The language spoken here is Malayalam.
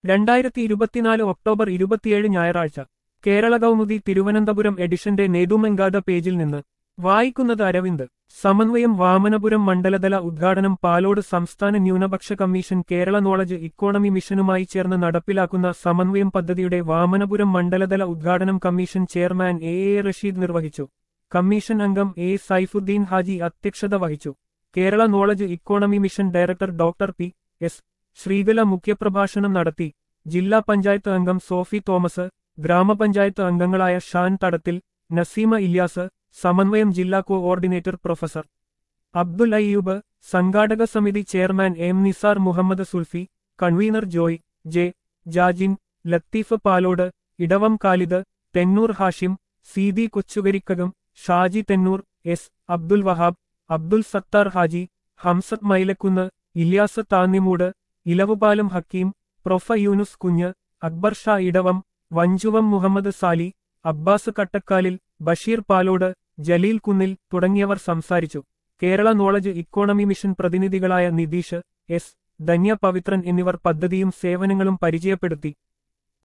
രണ്ടായിരത്തി ഇരുപത്തിനാല് ഒക്ടോബർ ഇരുപത്തിയേഴ് ഞായറാഴ്ച കേരള കൗമുദി തിരുവനന്തപുരം എഡിഷന്റെ നേതുമെങ്കാത പേജിൽ നിന്ന് വായിക്കുന്നത് അരവിന്ദ് സമന്വയം വാമനപുരം മണ്ഡലതല ഉദ്ഘാടനം പാലോട് സംസ്ഥാന ന്യൂനപക്ഷ കമ്മീഷൻ കേരള നോളജ് ഇക്കോണമി മിഷനുമായി ചേർന്ന് നടപ്പിലാക്കുന്ന സമന്വയം പദ്ധതിയുടെ വാമനപുരം മണ്ഡലതല ഉദ്ഘാടനം commission chairman A A Rasheed നിർവഹിച്ചു കമ്മീഷൻ അംഗം എ സൈഫുദ്ദീൻ ഹാജി അധ്യക്ഷത വഹിച്ചു Kerala knowledge economy mission director doctor P S Sreekala മുഖ്യപ്രഭാഷണം നടത്തി ജില്ലാ പഞ്ചായത്ത് അംഗം സോഫി തോമസ് ഗ്രാമപഞ്ചായത്ത് അംഗങ്ങളായ ഷാൻ തടത്തിൽ നസീമ ഇല്യാസ് സമന്വയം ജില്ലാ കോഓർഡിനേറ്റർ പ്രൊഫസർ അബ്ദുൽ അയ്യൂബ് സംഘാടക സമിതി chairman M Nizar Muhammad Sulfi convener Joy J Jajin Latheef Palode Edavam Khalid Thennoor Hashim Seethi Kochukarikkakam Shaji Thennoor S Abdul Wahab Abdul Sathar Haji Hamsath Mylakkunnu Ilyas Thannimoodu Ilavupalam Hakeem prof Yunus Kunju Akbar Sha Edavam Vanchuvam Muhammad Sali Abbas Kattakkalil Basheer Palode Jaleel Kunnil തുടങ്ങിയവർ സംസാരിച്ചു കേരള നോളജ് ഇക്കോണമി മിഷൻ പ്രതിനിധികളായ നിതീഷ് എസ് ധന്യ പവിത്രൻ എന്നിവർ പദ്ധതിയും സേവനങ്ങളും പരിചയപ്പെടുത്തി